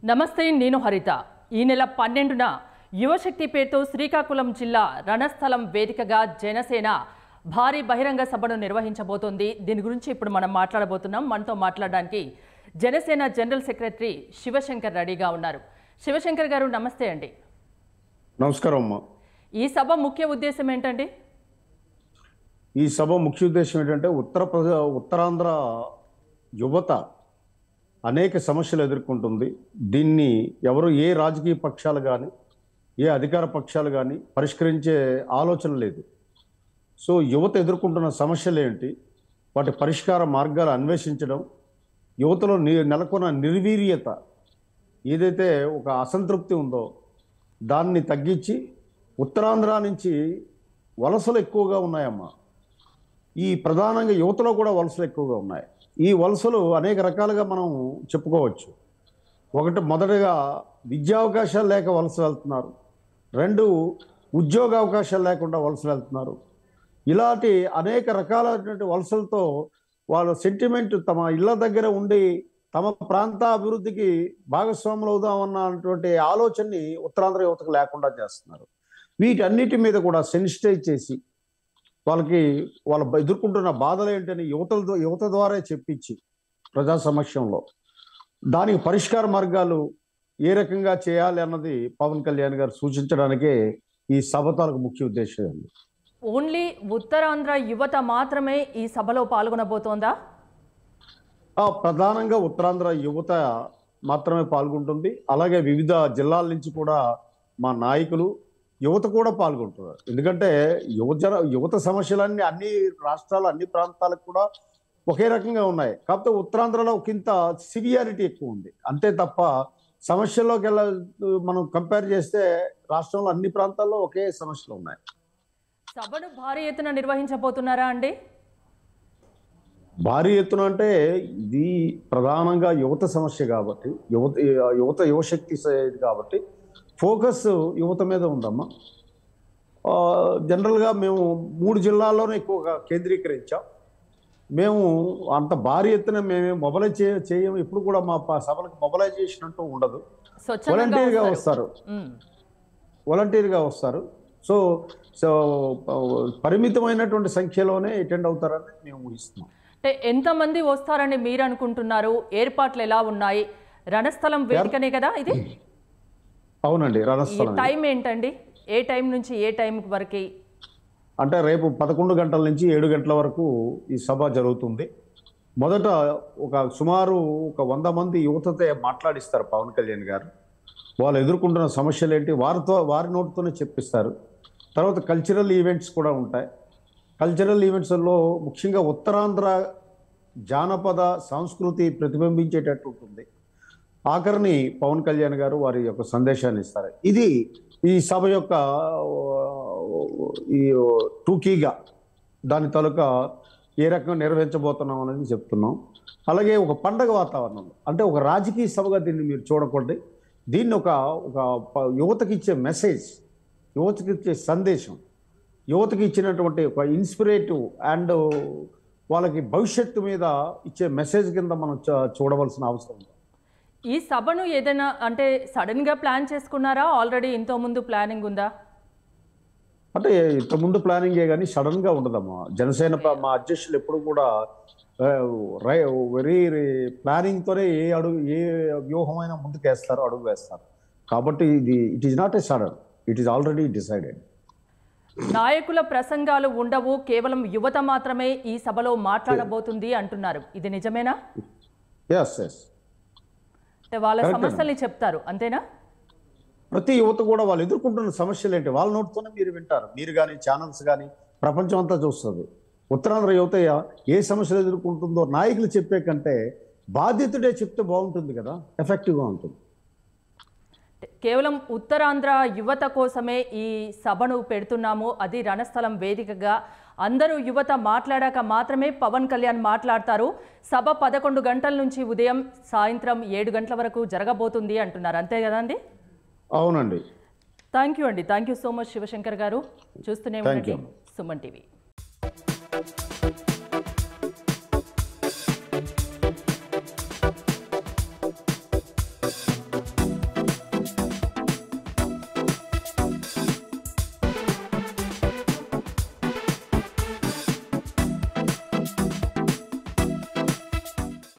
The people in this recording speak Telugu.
నమస్తే నేను హరిత ఈ నెల పన్నెండున యువశక్తి పేరుతో శ్రీకాకుళం జిల్లా రణస్థలం వేదికగా జనసేన భారీ బహిరంగ సభను నిర్వహించబోతోంది దీని గురించి ఇప్పుడు మనం మాట్లాడబోతున్నాం మనతో మాట్లాడడానికి జనసేన జనరల్ సెక్రటరీ శివశంకర్ రెడీగా ఉన్నారు శివశంకర్ గారు నమస్తే అండి నమస్కారం అమ్మా ఈ సభ ముఖ్య ఉద్దేశం ఏంటండి ఈ సభ ముఖ్య ఉద్దేశం ఏంటంటే ఉత్తర ప్రజ ఉత్తరాంధ్ర యువత అనేక సమస్యలు ఎదుర్కొంటుంది దీన్ని ఎవరు ఏ రాజకీయ పక్షాలు కానీ ఏ అధికార పక్షాలు కానీ పరిష్కరించే ఆలోచన లేదు సో యువత ఎదుర్కొంటున్న సమస్యలు ఏంటి వాటి పరిష్కార మార్గాలు అన్వేషించడం యువతలో ని నెలకొన్న నిర్వీర్యత ఏదైతే ఒక అసంతృప్తి ఉందో దాన్ని తగ్గించి ఉత్తరాంధ్ర నుంచి వలసలు ఎక్కువగా ఉన్నాయమ్మా ఈ ప్రధానంగా యువతలో కూడా వలసలు ఎక్కువగా ఉన్నాయి ఈ వలసలు అనేక రకాలుగా మనం చెప్పుకోవచ్చు ఒకటి మొదటగా విద్యా అవకాశాలు లేక వలస వెళ్తున్నారు రెండు ఉద్యోగ అవకాశాలు లేకుండా వలస వెళ్తున్నారు ఇలాంటి అనేక రకాలైనటువంటి వలసలతో వాళ్ళ సెంటిమెంట్ తమ ఇళ్ళ దగ్గర ఉండి తమ ప్రాంత అభివృద్ధికి భాగస్వాములు అవుదామన్నటువంటి ఆలోచనని ఉత్తరాంధ్ర యువతకు లేకుండా చేస్తున్నారు వీటన్నిటి మీద కూడా సెన్సిటైజ్ చేసి వాళ్ళకి వాళ్ళ బ- ఎదుర్కొంటున్న బాధలు ఏంటని యువతల యువత ద్వారా చెప్పించి ప్రజా సమక్షంలో దానికి పరిష్కార మార్గాలు ఏ రకంగా చేయాలి అన్నది పవన్ కళ్యాణ్ గారు సూచించడానికే ఈ సభ తాలూకు ముఖ్య ఉద్దేశం అండి ఓన్లీ ఉత్తరాంధ్ర యువత మాత్రమే ఈ సభలో పాల్గొనబోతోందా ఆ ప్రధానంగా ఉత్తరాంధ్ర యువత మాత్రమే పాల్గొంటుంది అలాగే వివిధ జిల్లాల నుంచి కూడా మా నాయకులు యువత కూడా పాల్గొంటున్నారు ఎందుకంటే యువజన యువత సమస్యలన్నీ అన్ని రాష్ట్రాలు అన్ని ప్రాంతాలకు కూడా ఒకే రకంగా ఉన్నాయి కాకపోతే ఉత్తరాంధ్రలో ఒకంత సివియారిటీ ఎక్కువ ఉంది అంతే తప్ప సమస్యల్లోకి వెళ్ళ మనం కంపేర్ చేస్తే రాష్ట్రంలో అన్ని ప్రాంతాల్లో ఒకే సమస్యలు ఉన్నాయి సభను భారీ ఎత్తున నిర్వహించబోతున్నారా అండి భారీ ఎత్తున అంటే ఇది ప్రధానంగా యువత సమస్య కాబట్టి యువత యువత యువశక్తి స- ఇది కాబట్టి ఫోకస్ యువత మీద ఉందమ్మా ఆ, జనరల్గా మేము మూడు జిల్లాల్లోనే ఎక్కువగా కేంద్రీకరించాం మేము అంత భారీ ఎత్తున మేమే మొబలైజ్ చే చేయము ఇప్పుడు కూడా మా ప- సభలకు మొబలైజేషన్ అంటూ ఉండదు స్వచ్ఛందంగా వాలంటీర్గా వస్తారు. వస్తారు ఉమ్. వాలంటీర్గా వస్తారు సో సో పరిమితమైనటువంటి సంఖ్యలోనే అటెండ్ అవుతారని మేము ఊహిస్తున్నాం అంటే ఎంతమంది వస్తారని మీరు అనుకుంటున్నారు ఏర్పాట్లు ఎలా ఉన్నాయి రణస్థలం వేదికనే కదా ఇది అవునండి ఈ రణస్థలం టైం ఏంటండి ఏ టైం నుంచి ఏ టైం వరకు అంటే రేపు పదకొండు గంటల నుంచి ఏడు గంటల వరకు ఈ సభ జరుగుతుంది మొదట ఒక సుమారు ఒక వంద మంది యువతతో మాట్లాడిస్తారు పవన్ కళ్యాణ్ గారు వాళ్ళు ఎదుర్కొంటున్న సమస్యలు ఏంటి వారితో వారి నోటితోనే చెప్పిస్తారు తర్వాత కల్చరల్ ఈవెంట్స్ కూడా ఉంటాయి కల్చరల్ ఈవెంట్స్లో ముఖ్యంగా ఉత్తరాంధ్ర జానపద సంస్కృతి ప్రతిబింబించేటట్టు ఉంటుంది ఆఖరిని పవన్ కళ్యాణ్ గారు వారి యొక్క సందేశాన్ని ఇస్తారు ఇది ఈ సభ యొక్క ఈ టూకీగా దాని తాలూకా ఏ రకంగా నిర్వహించబోతున్నాం అనేది చెప్తున్నాం అలాగే ఒక పండగ వాతావరణంలో అంటే ఒక రాజకీయ సభగా దీన్ని మీరు చూడకూడదు దీన్ని ఒక ఒక ప- యువతకి ఇచ్చే మెసేజ్ యువతకి ఇచ్చే సందేశం యువతకి ఇచ్చినటువంటి ఒక ఇన్స్పిరేటివ్ అండ్ వాళ్ళకి భవిష్యత్తు మీద ఇచ్చే మెసేజ్ కింద మనం చ- చూడవలసిన అవసరం ఉంది ఈ సభను ఏదైనా అంటే సడన్ గా ప్లాన్ చేసుకున్నారా ఆల్రెడీ ఇంతో ముందు ప్లానింగ్ ఉందా అంటే ఇంతకుముందు ప్లానింగే కానీ సడన్ గా ఉండదమ్మా జనసేన ప- మా అధ్యక్షులు ఎప్పుడు కూడా వెరీ ప్లానింగ్ తోనే ఏ అడుగు ఏ వ్యూహమైనా ముందుకు వేస్తారో అడుగు వేస్తారు కాబట్టి ఇది it is not a sudden it is already decided నాయకుల ప్రసంగాలు ఉండవు కేవలం యువత మాత్రమే ఈ సభలో మాట్లాడబోతుంది అంటున్నారు ఇది నిజమేనా ఎస్ ఎస్ అంటే వాళ్ళ Correct సమస్యల్ని చెప్తారు అంతేనా ప్రతి యువత కూడా వాళ్ళు ఎదుర్కొంటున్న సమస్యలు ఏంటి వాళ్ళ నోటితోనే మీరు వింటారు మీరు కానీ ఛానల్స్ కానీ ప్రపంచం అంతా చూస్తుంది ఉత్తరాంధ్ర యువత ఏ సమస్యలు ఎదుర్కొంటుందో నాయకులు చెప్పే కంటే బాధ్యతుడే చెప్తే బాగుంటుంది కదా ఎఫెక్టివ్గా ఉంటుంది కేవలం ఉత్తరాంధ్ర యువత కోసమే ఈ సభను పెడుతున్నాము అది రణస్థలం వేదికగా అందరూ యువత మాట్లాడాక మాత్రమే పవన్ కళ్యాణ్ మాట్లాడతారు సభ పదకొండు గంటల నుంచి ఉదయం సాయంత్రం ఏడు గంటల వరకు జరగబోతుంది అంటున్నారు అంతే కదండి అవునండి థ్యాంక్ యూ అండి thank you so much Shivashankar గారు చూస్తూనే Thank ఉండండి you. సుమన్ టీవీ